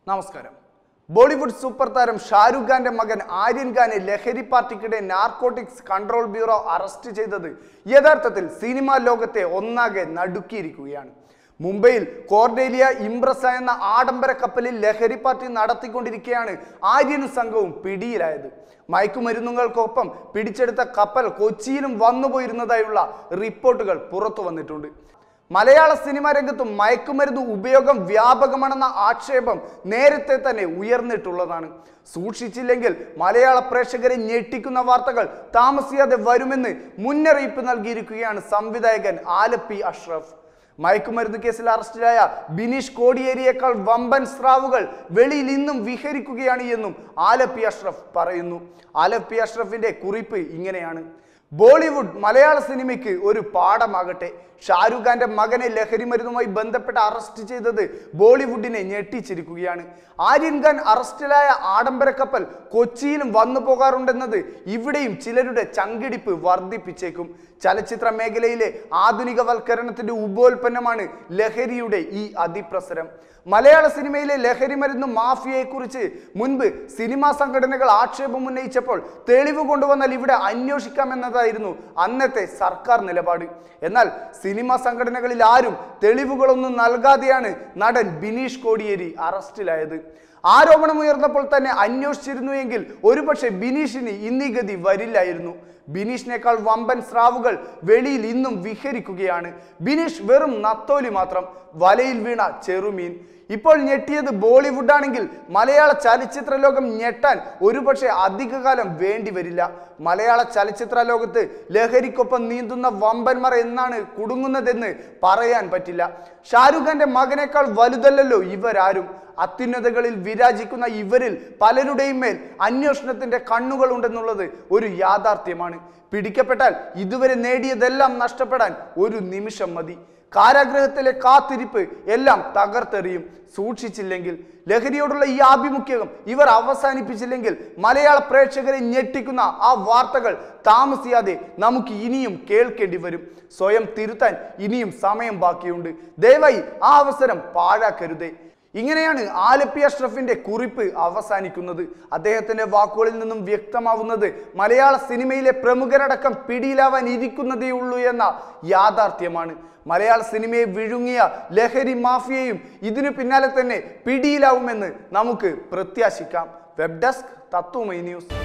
നമസ്കാരം ബോളിവുഡ് സൂപ്പർ താരം ഷാരൂഖ് ഖാന്റെ മകൻ ആര്യൻ ഖാനെ ലഹരി പാർട്ടിക്കിടെ നാർക്കോട്ടിക്സ് കൺട്രോൾ ബ്യൂറോ അറസ്റ്റ് ചെയ്തത് യഥാർത്ഥത്തിൽ സിനിമാ ലോകത്തെ ഒന്നാകെ നടുക്കിയിരിക്കുകയാണ് മുംബൈയിൽ കോർഡേലിയ ഇംബ്രസ എന്ന ആഡംബര കപ്പലിൽ ലഹരി പാർട്ടി നടത്തിക്കൊണ്ടിരിക്കെയാണ് ആര്യനും സംഘവും പിടിയിലായത് മയക്കുമരുന്നുകൾക്കൊപ്പം പിടിച്ചെടുത്ത കപ്പൽ കൊച്ചിയിലും വന്നുപോയിരുന്നതായുള്ള റിപ്പോർട്ടുകൾ പുറത്തു വന്നിട്ടുണ്ട് മലയാള സിനിമാ രംഗത്തും മയക്കുമരുന്ന് ഉപയോഗം വ്യാപകമാണെന്ന ആക്ഷേപം നേരത്തെ തന്നെ ഉയർന്നിട്ടുള്ളതാണ് സൂക്ഷിച്ചില്ലെങ്കിൽ മലയാള പ്രേക്ഷകരെ ഞെട്ടിക്കുന്ന വാർത്തകൾ താമസിയാതെ വരുമെന്ന് മുന്നറിയിപ്പ് നൽകിയിരിക്കുകയാണ് സംവിധായകൻ ആലപ്പി അഷ്റഫ് മയക്കുമരുന്ന് കേസിൽ അറസ്റ്റിലായ ബിനീഷ് കോടിയേരിയേക്കാൾ വമ്പൻ സ്രാവുകൾ വെളിയിൽ ഇന്നും വിഹരിക്കുകയാണ് എന്നും ആലപ്പി അഷ്റഫ് പറയുന്നു ആലപ്പി അഷ്റഫിന്റെ കുറിപ്പ് ഇങ്ങനെയാണ് ബോളിവുഡ് മലയാള സിനിമയ്ക്ക് ഒരു പാഠമാകട്ടെ ഷാരൂഖ് ഖാന്റെ മകനെ ലഹരി മരുന്നുമായി ബന്ധപ്പെട്ട് അറസ്റ്റ് ചെയ്തത് ബോളിവുഡിനെ ഞെട്ടിച്ചിരിക്കുകയാണ് ആര്യൻ ഖാൻ അറസ്റ്റിലായ ആഡംബര കപ്പൽ കൊച്ചിയിലും വന്നു പോകാറുണ്ടെന്നത് ഇവിടെയും ചിലരുടെ ചങ്കിടിപ്പ് വർദ്ധിപ്പിച്ചേക്കും ചലച്ചിത്ര മേഖലയിലെ ആധുനികവൽക്കരണത്തിന്റെ ഉപോൽപ്പന്നമാണ് ലഹരിയുടെ ഈ അതിപ്രസരം മലയാള സിനിമയിലെ ലഹരി മരുന്ന് മാഫിയയെക്കുറിച്ച് മുൻപ് സിനിമാ സംഘടനകൾ ആക്ഷേപം ഉന്നയിച്ചപ്പോൾ തെളിവ് കൊണ്ടുവന്നാൽ ഇവിടെ അന്വേഷിക്കാമെന്നതായിരുന്നു അന്നത്തെ സർക്കാർ നിലപാട് എന്നാൽ സിനിമാ സംഘടനകളിൽ ആരും തെളിവുകളൊന്നും നൽകാതെയാണ് നടൻ ബിനീഷ് കോടിയേരി അറസ്റ്റിലായത് ആരോപണമുയർന്നപ്പോൾ തന്നെ അന്വേഷിച്ചിരുന്നു എങ്കിൽ ഒരുപക്ഷെ ബിനീഷിന് ഇന്നീ ഗതി വരില്ലായിരുന്നു ബിനീഷിനേക്കാൾ വമ്പൻ സ്രാവുകൾ വെളിയിൽ ഇന്നും വിഹരിക്കുകയാണ് ബിനീഷ് വെറും നത്തോലി മാത്രം വലയിൽ വീണ ചെറുമീൻ ഇപ്പോൾ ഞെട്ടിയത് ബോളിവുഡ് ആണെങ്കിൽ മലയാള ചലച്ചിത്ര ലോകം ഞെട്ടാൻ ഒരുപക്ഷെ അധികകാലം വേണ്ടി വരില്ല മലയാള ചലച്ചിത്ര ലോകത്ത് ലഹരിക്കൊപ്പം നീന്തുന്ന വമ്പന്മാർ എന്നാണ് കുടുങ്ങുന്നതെന്ന് പറയാൻ പറ്റില്ല ഷാരൂഖ് ഖാന്റെ മകനേക്കാൾ വലുതല്ലല്ലോ ഇവരാരും അത്യുന്നതകളിൽ വിരാജിക്കുന്ന ഇവരിൽ പലരുടെയും മേൽ അന്വേഷണത്തിന്റെ കണ്ണുകൾ ഉണ്ടെന്നുള്ളത് ഒരു യാഥാർത്ഥ്യമാണ് പിടിക്കപ്പെട്ടാൽ ഇതുവരെ നേടിയതെല്ലാം നഷ്ടപ്പെടാൻ ഒരു നിമിഷം മതി കാരാഗ്രഹത്തിലെ കാത്തിരിപ്പ് എല്ലാം തകർത്തെറിയും സൂക്ഷിച്ചില്ലെങ്കിൽ ലഹരിയോടുള്ള ഈ ആഭിമുഖ്യം ഇവർ അവസാനിപ്പിച്ചില്ലെങ്കിൽ മലയാള പ്രേക്ഷകരെ ഞെട്ടിക്കുന്ന ആ വാർത്തകൾ താമസിയാതെ നമുക്ക് ഇനിയും കേൾക്കേണ്ടി വരും സ്വയം തിരുത്താൻ ഇനിയും സമയം ബാക്കിയുണ്ട് ദയവായി ആ അവസരം പാഴാക്കരുതേ ഇങ്ങനെയാണ് ആലപ്പി അഷ്റഫിന്റെ കുറിപ്പ് അവസാനിക്കുന്നത് അദ്ദേഹത്തിന്റെ വാക്കുകളിൽ നിന്നും വ്യക്തമാവുന്നത് മലയാള സിനിമയിലെ പ്രമുഖരടക്കം പിടിയിലാവാൻ ഇരിക്കുന്നതേ ഉള്ളൂ എന്ന യാഥാർത്ഥ്യമാണ് മലയാള സിനിമയെ വിഴുങ്ങിയ ലഹരി മാഫിയയും ഇതിനു പിന്നാലെ തന്നെ പിടിയിലാവുമെന്ന് നമുക്ക് പ്രത്യാശിക്കാം വെബ് ഡെസ്ക് തത്വമൈ ന്യൂസ്